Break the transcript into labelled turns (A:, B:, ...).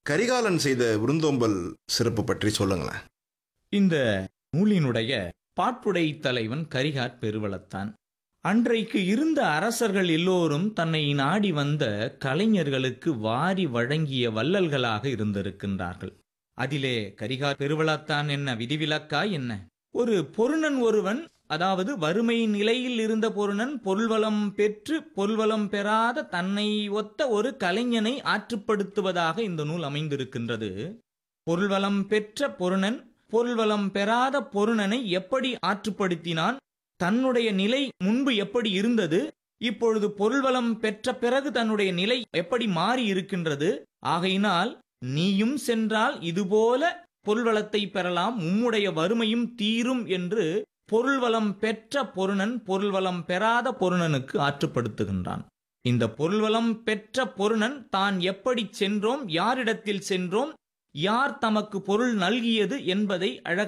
A: கரிகாலன் செய்த விருந்தோம்பல் சிறப்பு பற்றி சொல்லுங்களேன்
B: இந்த நூலினுடைய பாட்டுடை தலைவன் கரிகாட் பெருவளத்தான் அன்றைக்கு இருந்த அரசர்கள் எல்லோரும் தன்னை நாடி வந்த கலைஞர்களுக்கு வாரி வழங்கிய வள்ளல்களாக இருந்திருக்கின்றார்கள் அதிலே கரிகார் பெருவளத்தான் என்ன விதிவிலக்கா என்ன ஒரு பொருணன் ஒருவன் அதாவது வறுமை நிலையில் இருந்த பொருணன் பொருள்வளம் பெற்று பொருள்வளம் பெறாத தன்னை ஒத்த ஒரு கலைஞனை ஆற்றுப்படுத்துவதாக இந்த நூல் அமைந்திருக்கின்றது பொருள்வளம் பெற்ற பொருணன் பொருள்வளம் பெறாத பொருணனை எப்படி ஆற்றுப்படுத்தினான் தன்னுடைய நிலை முன்பு எப்படி இருந்தது இப்பொழுது பொருள்வளம் பெற்ற பிறகு தன்னுடைய நிலை எப்படி மாறி இருக்கின்றது ஆகையினால் நீயும் சென்றால் இதுபோல பொருள்வளத்தை பெறலாம் உம்முடைய வறுமையும் தீரும் என்று பொருள்வளம் பெற்ற பொருணன் பொருள்வளம் பெறாத பொருணனுக்கு ஆற்றுப்படுத்துகின்றான் இந்த பொருள்வளம் பெற்ற பொருணன் தான் எப்படி சென்றோம் யாரிடத்தில் சென்றோம் யார் தமக்கு பொருள் நல்கியது என்பதை அழகாக